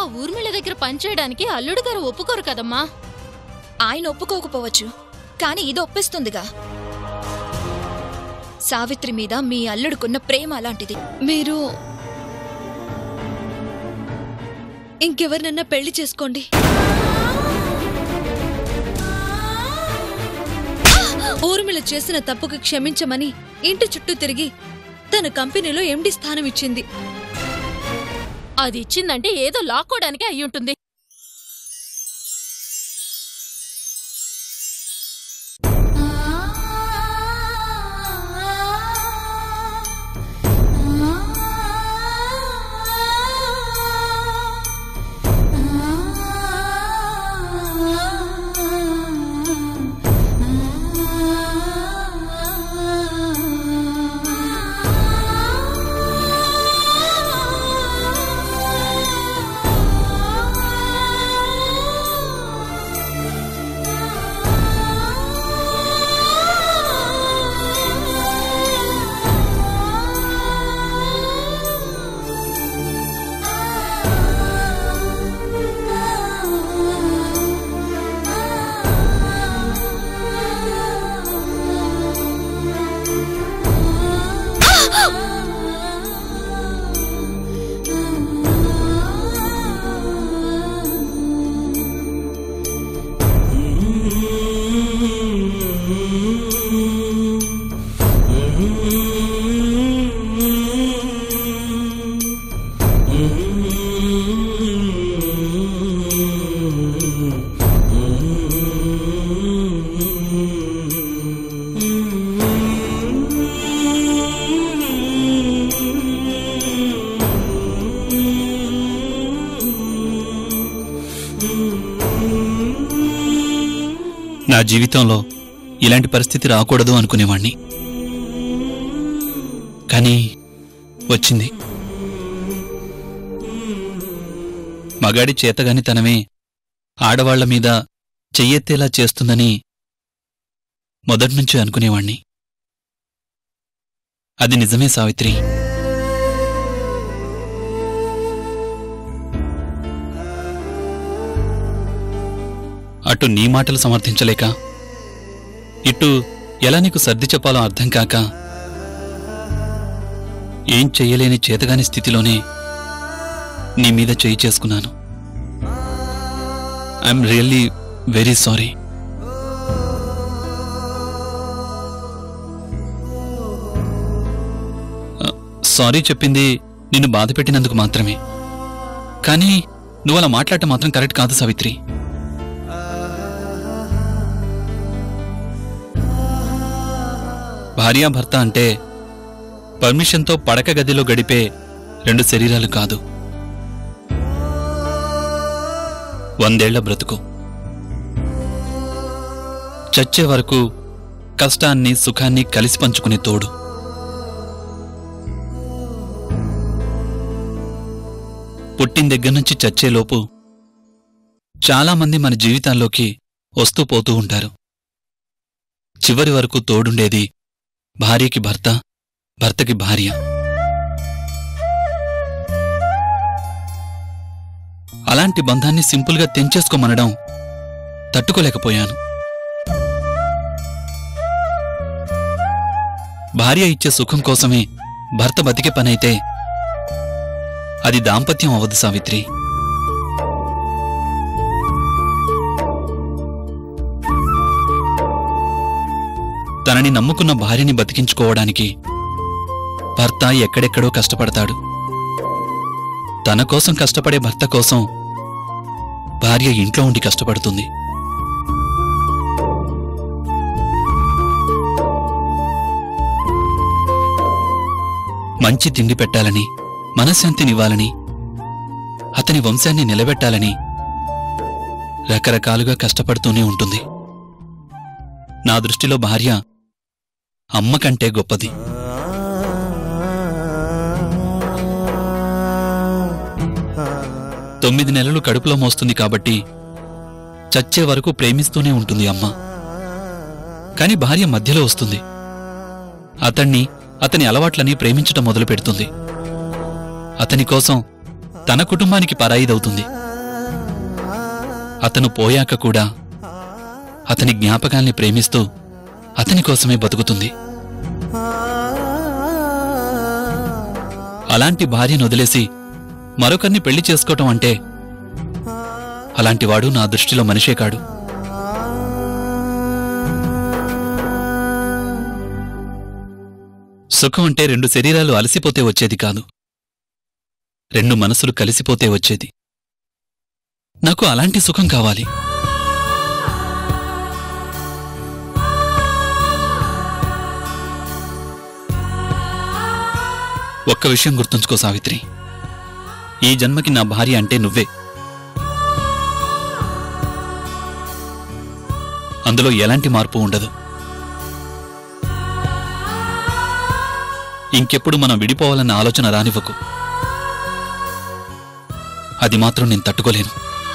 ఊర్మిళ దగ్గర పనిచేయడానికి అల్లుడు గారు ఒప్పుకోరు కదమ్మా ఆయన ఒప్పుకోకపోవచ్చు కానీ ఇది ఒప్పిస్తుందిగా సావిత్రి మీద మీ అల్లుడుకున్న ప్రేమ అలాంటిది మీరు ఇంకెవరినన్నా పెళ్లి చేసుకోండి ఊర్మిళ చేసిన తప్పుకు క్షమించమని ఇంటి చుట్టూ తిరిగి తన కంపెనీలో ఎండి స్థానం ఇచ్చింది అది ఇచ్చిందంటే ఏదో లాక్కోవడానికి అయ్యుంటుంది నా జీవితంలో ఇలాంటి పరిస్థితి రాకూడదు అనుకునేవాణ్ణి కానీ వచ్చింది మగాడి చేతగానితనమే ఆడవాళ్ల మీద చెయ్యెత్తేలా చేస్తుందని మొదట్నుంచి అనుకునేవాణ్ణి అది నిజమే సావిత్రి అటు నీ మాటలు సమర్థించలేక ఇటు ఎలా నీకు సర్ది చెప్పాలో అర్థం కాక ఏం చెయ్యలేని చేతగాని స్థితిలోనే నీ మీద చేయి చేసుకున్నాను I'm really very sorry sorry చెప్పింది నిన్ను బాధ పెట్టినందుకు మాత్రమే కానీ నువ్వు అలా మాట్లాడటం మాత్రం కరెక్ట్ కాదు సావిత్రి భార్యాభర్త అంటే పర్మిషన్తో పడక గదిలో గడిపే రెండు శరీరాలు కాదు వందేళ్ల బ్రతుకు చచ్చే వరకు కష్టాన్ని సుఖాన్ని కలిసి పంచుకునే తోడు పుట్టిన దగ్గర నుంచి చచ్చేలోపు చాలామంది మన జీవితాల్లోకి వస్తూ పోతూ ఉంటారు చివరి వరకు తోడుండేది భార్యకి భర్త భర్తకి భార్య అలాంటి బంధాన్ని సింపుల్గా తెంచేసుకోమనడం తట్టుకోలేకపోయాను భార్య ఇచ్చే సుఖం కోసమే భర్త బతికే పనైతే అది దాంపత్యం అవ్వదు సావిత్రి తనని నమ్ముకున్న భార్యని బతికించుకోవడానికి భర్త ఎక్కడెక్కడో కష్టపడతాడు తన కోసం కష్టపడే భర్త కోసం భార్య ఇంట్లో ఉండి కష్టపడుతుంది మంచి తిండి పెట్టాలని మనశ్శాంతినివ్వాలని అతని వంశాన్ని నిలబెట్టాలని రకరకాలుగా కష్టపడుతూనే ఉంటుంది నా దృష్టిలో భార్య అమ్మ కంటే గొప్పది తొమ్మిది నెలలు కడుపులో మోస్తుంది కాబట్టి చచ్చే వరకు ప్రేమిస్తూనే ఉంటుంది అమ్మ కాని భార్య మధ్యలో వస్తుంది అతణ్ణి అతని అలవాట్లని ప్రేమించటం మొదలు పెడుతుంది అతని కోసం తన కుటుంబానికి పరాయిదవుతుంది అతను పోయాక కూడా అతని జ్ఞాపకాల్ని ప్రేమిస్తూ అతని కోసమే బతుకుతుంది అలాంటి భార్యను వదిలేసి మరొకరిని పెళ్లి చేసుకోవటం అంటే అలాంటివాడు నా దృష్టిలో మనిషే కాడు సుఖం అంటే రెండు శరీరాలు అలసిపోతే వచ్చేది కాదు రెండు మనసులు కలిసిపోతే వచ్చేది నాకు అలాంటి సుఖం కావాలి ఒక్క విషయం గుర్తుంచుకో సావిత్రి ఈ జన్మకి నా భార్య అంటే నువ్వే అందులో ఎలాంటి మార్పు ఉండదు ఇంకెప్పుడు మనం విడిపోవాలన్న ఆలోచన రానివ్వకు అది మాత్రం నేను తట్టుకోలేను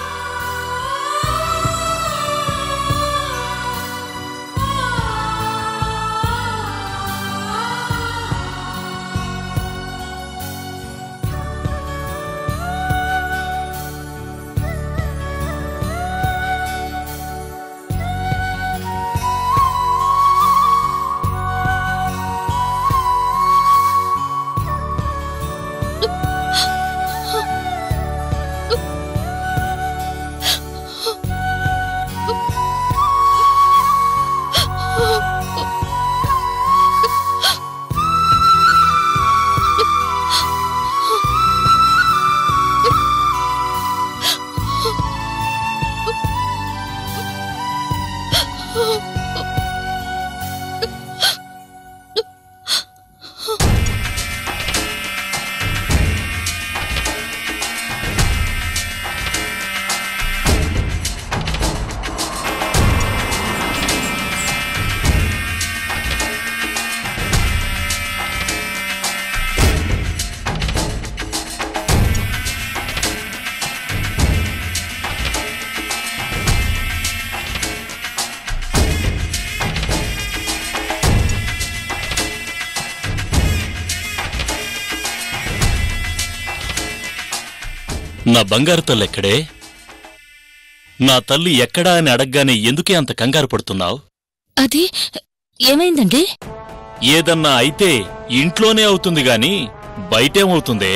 నా బంగారు తల్లి ఎక్కడే నా తల్లి ఎక్కడా అని అడగగానే ఎందుకే అంత కంగారు పడుతున్నావు అది ఏమైందండి ఏదన్నా అయితే ఇంట్లోనే అవుతుంది గాని బయటేమవుతుందే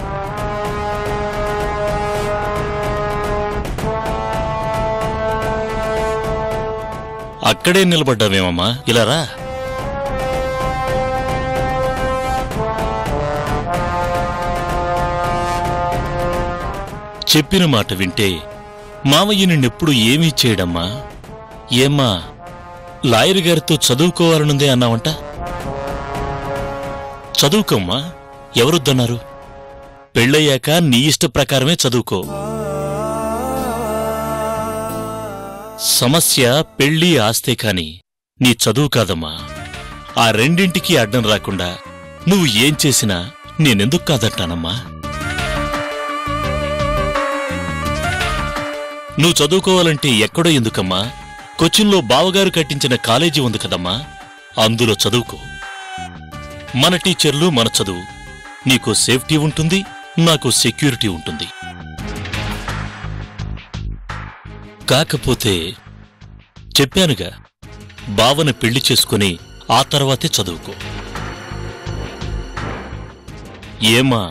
అక్కడే నిలబడ్డావేమమ్మా ఇలా రా చెప్పిన మాట వింటే మామయ్య నిన్నెప్పుడు ఏమీ చేయడమ్మా ఏమ్మా లాయర్ గారితో చదువుకోవాలనుందే అన్నావంట చదువుకోమ్మా ఎవరొద్దన్నారు పెళ్ళయ్యాక నీ ఇష్ట ప్రకారమే చదువుకో సమస్య పెళ్లి ఆస్తే కాని నీ చదువు కాదమ్మా ఆ రెండింటికి అడ్డం రాకుండా నువ్వు ఏం చేసినా నేనెందుకు కాదంటానమ్మా నువ్వు చదువుకోవాలంటే ఎక్కడో ఎందుకమ్మా కొచ్చిన్లో బావగారు కట్టించిన కాలేజీ ఉంది కదమ్మా అందులో చదువుకో మన టీచర్లు మన చదువు నీకు సేఫ్టీ ఉంటుంది నాకు సెక్యూరిటీ ఉంటుంది కాకపోతే చెప్పానుగా బావన పెళ్లి చేసుకుని ఆ తర్వాతే చదువుకో ఏమా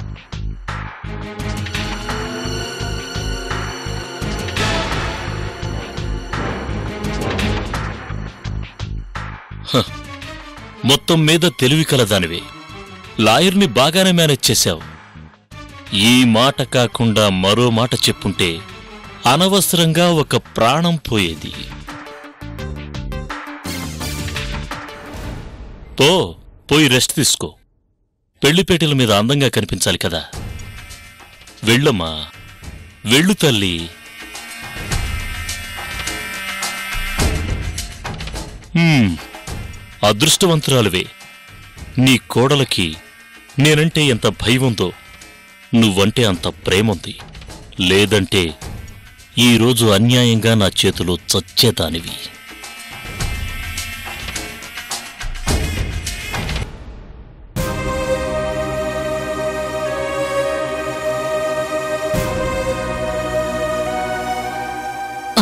హ, మొత్తం మీద తెలివి కలదానివి లాయర్ని బాగానే మేనేజ్ చేశావు ఈ మాట కాకుండా మరో మాట చెప్పుంటే అనవసరంగా ఒక ప్రాణం పోయేది పో పోయి రెస్ట్ తీసుకో పెళ్లిపేటల మీద అందంగా కనిపించాలి కదా వెళ్ళమ్మా వెళ్ళు తల్లి హ్మ్, అదృష్టవంతురాలువే నీ కోడలకి నేనంటే ఎంత భయం ఉందో నువ్వంటే అంత ప్రేముంది లేదంటే ఈరోజు అన్యాయంగా నా చేతిలో చచ్చేదానివి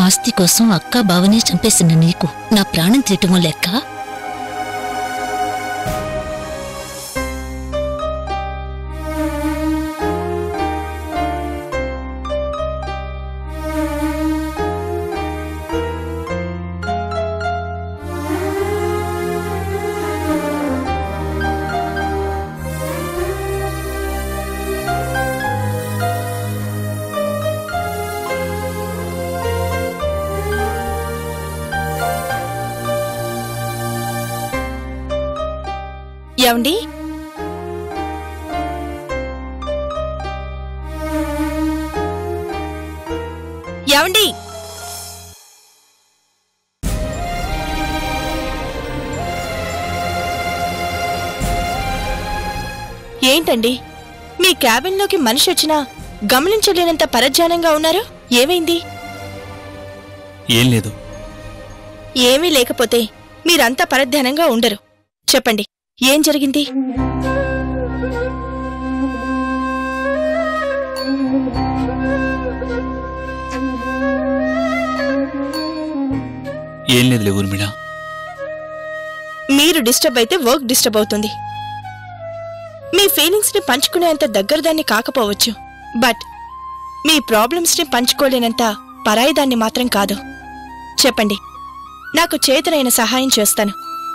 ఆస్తి కోసం అక్క బావనే చంపేసిన నీకు నా ప్రాణం తీయటమో లెక్క ఏమండి ఏమండి ఏంటండి మీ క్యాబిన్లోకి మనిషి వచ్చినా గమనించలేనంత పరధ్యానంగా ఉన్నారు ఏమైంది ఏం లేదు ఏమీ లేకపోతే మీరంతా పరధ్యానంగా ఉండరు చెప్పండి ఏం జరిగింది ఏం లేదులే ఊర్మిళ మీరు డిస్టర్బ్ అయితే వర్క్ డిస్టర్బ్ అవుతుంది మీ ఫీలింగ్స్ ని పంచుకునేంత దగ్గరదాన్ని కాకపోవచ్చు బట్ మీ ప్రాబ్లమ్స్ ని పంచుకోలేనంత పరాయిదాన్ని మాత్రం కాదు చెప్పండి నాకు చేతనైన సహాయం చేస్తాను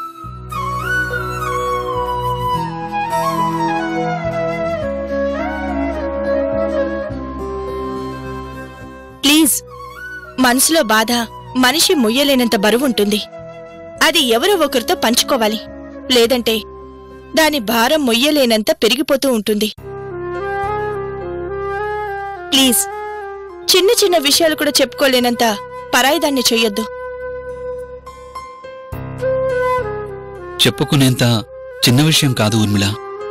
ప్లీజ్ మనసులో బాధ మనిషి మొయ్యలేనంత బరువుంటుంది అది ఎవరో ఒకరితో పంచుకోవాలి లేదంటే దాని భారం మొయ్యలేనంత పెరిగిపోతూ ఉంటుంది ప్లీజ్ చిన్న చిన్న విషయాలు కూడా చెప్పుకోలేనంత పరాయిదాన్ని చెయ్యొద్దు చెప్పుకునేంత చిన్న విషయం కాదు ఊర్మిళ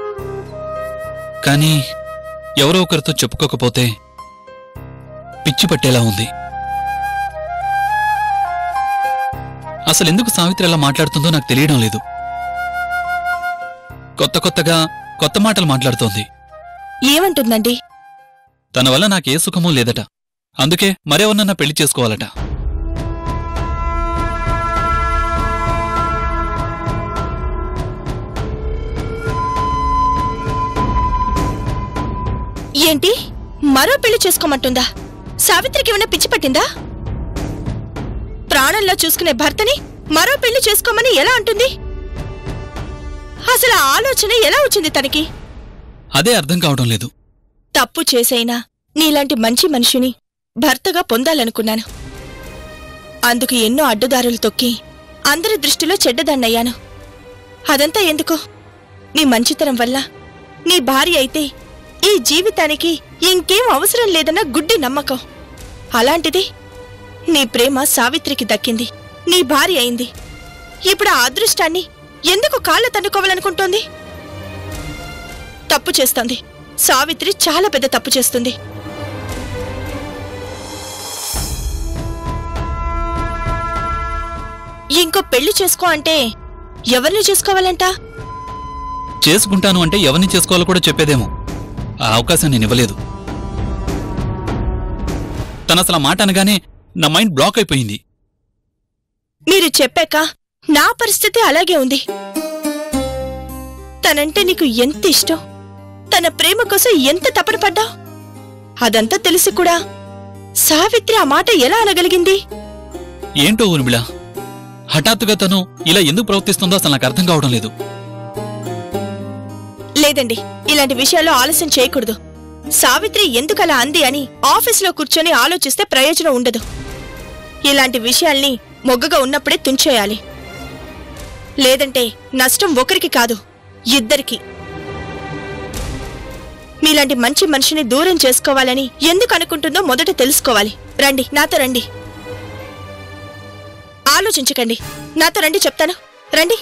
కానీ ఎవరో ఒకరితో చెప్పుకోకపోతే పిచ్చి పట్టేలా ఉంది అసలెందుకు సావిత్రి అలా మాట్లాడుతుందో నాకు తెలియడం లేదు కొత్త కొత్తగా కొత్త మాటలు మాట్లాడుతోంది ఏమంటుందండి తన వల్ల నాకే సుఖమూ లేదట అందుకే మరెవరినన్నా పెళ్లి చేసుకోవాలట ఏంటి మరో పెళ్లి చేసుకోమంటుందా సావిత్రికి ఏమైనా పిచ్చి పట్టిందా ప్రాణంలో చూసుకునే భర్తని మరో పెళ్లి చేసుకోమని ఎలా అంటుంది అసలు ఆ ఆలోచన ఎలా వచ్చింది తనకి అదే అర్థం కావడం లేదు తప్పు చేసైనా నీలాంటి మంచి మనిషిని భర్తగా పొందాలనుకున్నాను అందుకు ఎన్నో అడ్డుదారులు తొక్కి అందరి దృష్టిలో చెడ్డదాన్నయ్యాను అదంతా ఎందుకు నీ మంచితనం వల్ల నీ భార్య అయితే ఈ జీవితానికి ఇంకేం అవసరం లేదన్న గుడ్డి నమ్మకం అలాంటిది నీ ప్రేమ సావిత్రికి దక్కింది నీ భార్య అయింది ఇప్పుడు ఆ అదృష్టాన్ని ఎందుకు కాళ్ళ తన్నుకోవాలనుకుంటోంది తప్పు చేస్తోంది సావిత్రి చాలా పెద్ద తప్పు చేస్తుంది ఇంకో పెళ్లి చేసుకో అంటే ఎవరిని చేసుకోవాలంట చేసుకుంటాను అంటే ఎవరిని చేసుకోవాలో కూడా చెప్పేదేమో ఆ అవకాశం నేను ఇవ్వలేదు తనసలు ఆ మాట అనగానే నా మైండ్ బ్లాక్ అయిపోయింది మీరు చెప్పాక నా పరిస్థితి అలాగే ఉంది తనంటే నీకు ఎంత ఇష్టం తన ప్రేమ కోసం ఎంత తపన పడ్డా అదంతా తెలిసి కూడా సావిత్రి ఆ మాట ఎలా అనగలిగింది ఏంటో ఊర్మిళ హఠాత్తుగా తను ఇలా ఎందుకు ప్రవర్తిస్తుందో అసలు నాకు అర్థం కావడం లేదు లేదండి ఇలాంటి విషయాల్లో ఆలస్యం చేయకూడదు సావిత్రి ఎందుకలా అంది అని ఆఫీసులో కూర్చొని ఆలోచిస్తే ప్రయోజనం ఉండదు ఇలాంటి విషయాల్ని మొగ్గగా ఉన్నప్పుడే తుంచేయాలి లేదంటే నష్టం ఒకరికి కాదు ఇద్దరికి మీలాంటి మంచి మనిషిని దూరం చేసుకోవాలని ఎందుకు అనుకుంటుందో మొదట తెలుసుకోవాలి రండి నాతో రండి ఆలోచించకండి నాతో రండి చెప్తాను రండి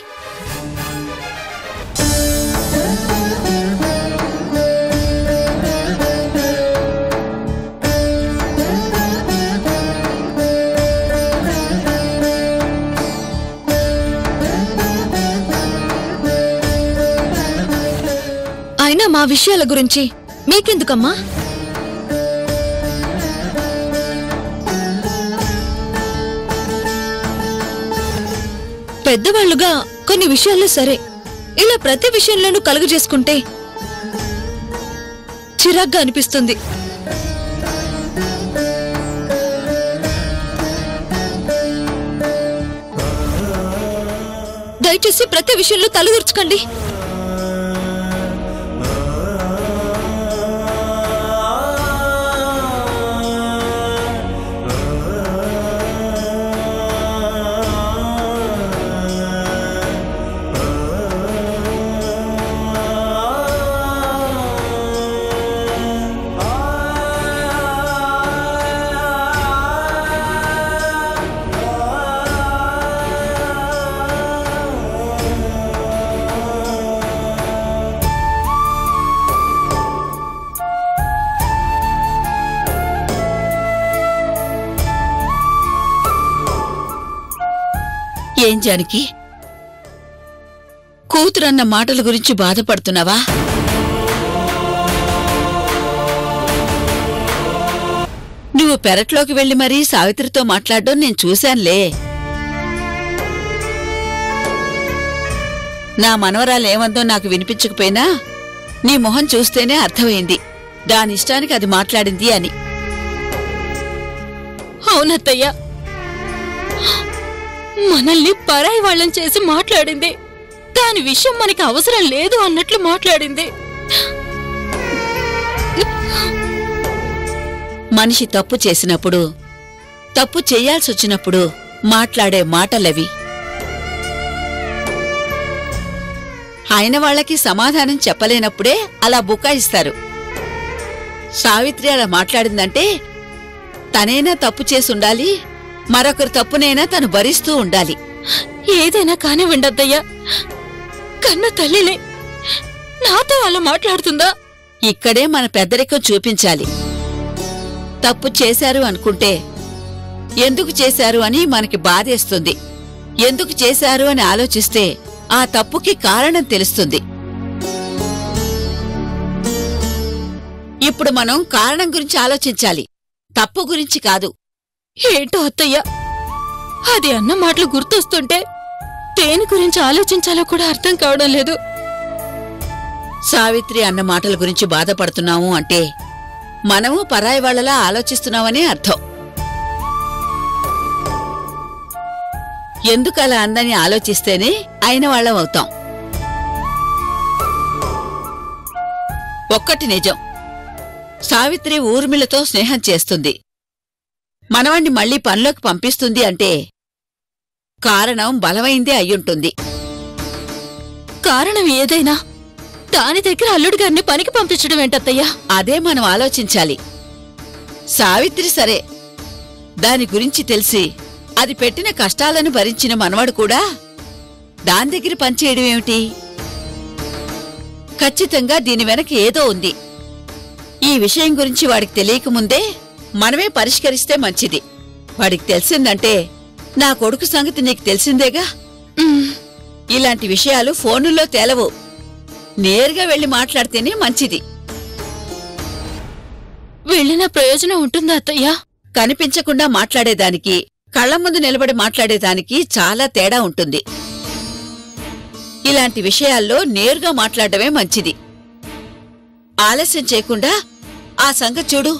అయినా మా విషయాల గురించి మీకెందుకమ్మా పెద్దవాళ్లుగా కొన్ని విషయాల్లో సరే ఇలా ప్రతి విషయంలోనూ కలుగు చేసుకుంటే చిరాగ్గా అనిపిస్తుంది దయచేసి ప్రతి విషయంలో తలదూర్చకండి ఏం జానకి కూతురన్న మాటల గురించి బాధపడుతున్నావా నువ్వు పెరట్లోకి వెళ్లి మరీ సావిత్రితో మాట్లాడడం నేను చూశానులే నా మనవరాలేమందో నాకు వినిపించకపోయినా నీ మొహం చూస్తేనే అర్థమైంది దానిష్టానికి అది మాట్లాడింది అని అవునత్తయ్య మనల్ని పరాయి వాళ్ళని చేసి మాట్లాడింది దాని విషయం మనకి అవసరం లేదు అన్నట్లు మాట్లాడింది మనిషి తప్పు చేసినప్పుడు తప్పు చెయ్యాల్సొచ్చినప్పుడు మాట్లాడే మాటలవి ఆయన వాళ్ళకి సమాధానం చెప్పలేనప్పుడే అలా బుకాయిస్తారు సావిత్రి అలా మాట్లాడిందంటే తనైనా తప్పు చేసుండాలి మరొకరి తప్పునైనా తను భరిస్తూ ఉండాలి ఏదైనా కానివ్వండి అత్తయ్య కన్న తల్లిలే నాతో అలా మాట్లాడుతుందా ఇక్కడే మన పెద్దరికం చూపించాలి తప్పు చేశారు అనుకుంటే ఎందుకు చేశారు అని మనకి బాధేస్తుంది ఎందుకు చేశారు అని ఆలోచిస్తే ఆ తప్పుకి కారణం తెలుస్తుంది ఇప్పుడు మనం కారణం గురించి ఆలోచించాలి తప్పు గురించి కాదు ఏంటో అత్తయ్య అది అన్న మాటలు గుర్తొస్తుంటే దేని గురించి ఆలోచించాలో కూడా అర్థం కావడం లేదు సావిత్రి అన్న మాటల గురించి బాధపడుతున్నాము అంటే మనము పరాయి వాళ్ళలా ఆలోచిస్తున్నామనే అర్థం ఎందుకు అలా అందని ఆలోచిస్తేనే అయిన వాళ్ళం అవుతాం ఒక్కటి నిజం సావిత్రి ఊర్మిళతో స్నేహం చేస్తుంది మనవాణ్ణి మళ్ళీ పనిలోకి పంపిస్తుంది అంటే కారణం బలమైందే అయ్యుంటుంది కారణం ఏదైనా దాని దగ్గర అల్లుడి గారిని పనికి పంపించడం ఏంటత్తయ్యా అదే మనం ఆలోచించాలి సావిత్రి సరే దాని గురించి తెలిసి అది పెట్టిన కష్టాలను భరించిన మనవడు కూడా దాని దగ్గర పనిచేయడం ఏమిటి ఖచ్చితంగా దీని వెనక ఏదో ఉంది ఈ విషయం గురించి వాడికి తెలియకముందే మనమే పరిష్కరిస్తే మంచిది వాడికి తెలిసిందంటే నా కొడుకు సంగతి నీకు తెలిసిందేగా ఇలాంటి విషయాలు ఫోనుల్లో తేలవు నేరుగా వెళ్లి మాట్లాడితేనే మంచిది వెళ్ళిన ప్రయోజనం ఉంటుందా అత్తయ్యా కనిపించకుండా మాట్లాడేదానికి కళ్ల ముందు నిలబడి మాట్లాడేదానికి చాలా తేడా ఉంటుంది ఇలాంటి విషయాల్లో నేరుగా మాట్లాడడమే మంచిది ఆలస్యం చేయకుండా ఆ సంగతి చూడు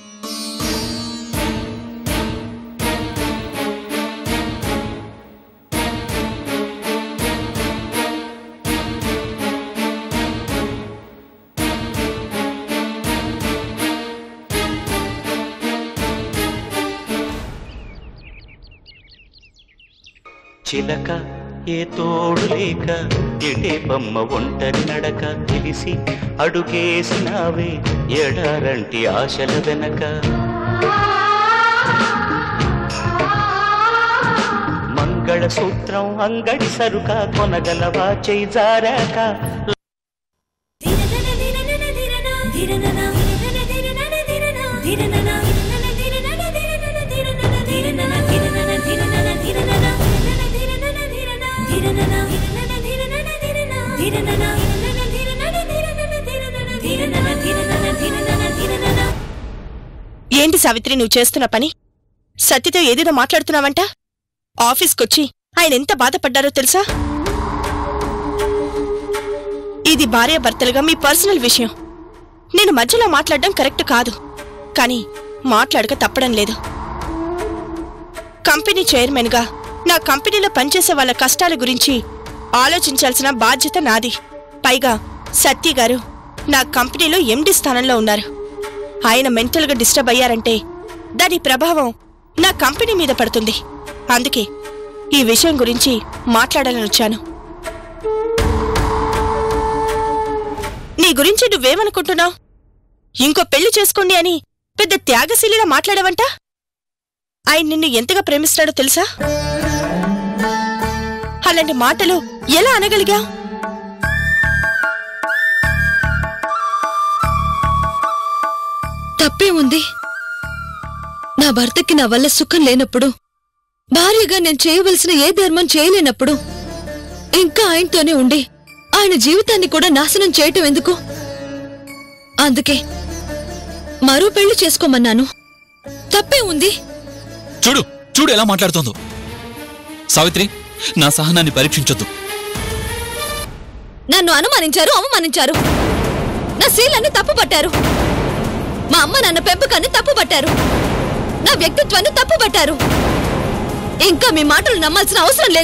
చిలక ఏ తోడు లేక ఎటే బొమ్మ ఒంటరి నడక తెలిసి అడుగేసినావే ఎడారంటి ఆశల వెనక మంగళసూత్రం అంగడి సరుక కొనగలవా చేయి జారాక ఏంటి సావిత్రి నువ్వు చేస్తున్న పని సత్యతో ఏదేదో మాట్లాడుతున్నావంట ఆఫీస్కొచ్చి ఆయన ఎంత బాధపడ్డారో తెలుసా ఇది భార్యాభర్తలుగా మీ పర్సనల్ విషయం నేను మధ్యలో మాట్లాడడం కరెక్ట్ కాదు కానీ మాట్లాడక తప్పడం లేదు కంపెనీ చైర్మన్గా నా కంపెనీలో పనిచేసే వాళ్ళ కష్టాల గురించి ఆలోచించాల్సిన బాధ్యత నాది పైగా సత్య గారు నా కంపెనీలో ఎండి స్థానంలో ఉన్నారు ఆయన మెంటల్గా డిస్టర్బ్ అయ్యారంటే దాని ప్రభావం నా కంపెనీ మీద పడుతుంది అందుకే ఈ విషయం గురించి మాట్లాడాలని వచ్చాను నీ గురించి నువ్వేమనుకుంటున్నావు ఇంకో పెళ్లి చేసుకోండి అని పెద్ద త్యాగశీలిలా మాట్లాడవంట ఆయన నిన్ను ఎంతగా ప్రేమిస్తాడో తెలుసా అలాంటి మాటలు ఎలా అనగలిగావు తప్పేముంది నా భర్తకి నా వల్ల సుఖం లేనప్పుడు భార్యగా నేను చేయవలసిన ఏ ధర్మం చేయలేనప్పుడు ఇంకా ఆయనతోనే ఉండి ఆయన జీవితాన్ని కూడా నాశనం చేయటం ఎందుకు అందుకే మరో పెళ్లి చేసుకోమన్నాను తప్పే ఉంది చూడు చూడు ఎలా మాట్లాడుతోందో సావిత్రి నా సహనాన్ని పరీక్షించొద్దు నన్ను అనుమానించారు అవమానించారు నా శీలాన్ని తప్పు పట్టారు మా అమ్మ నాన్న పెంపకాన్ని తప్పు పట్టారు నా వ్యక్తిత్వాన్ని తప్పు పట్టారు ఇంకా మీ మాటలు నమ్మాల్సిన అవసరం లేదు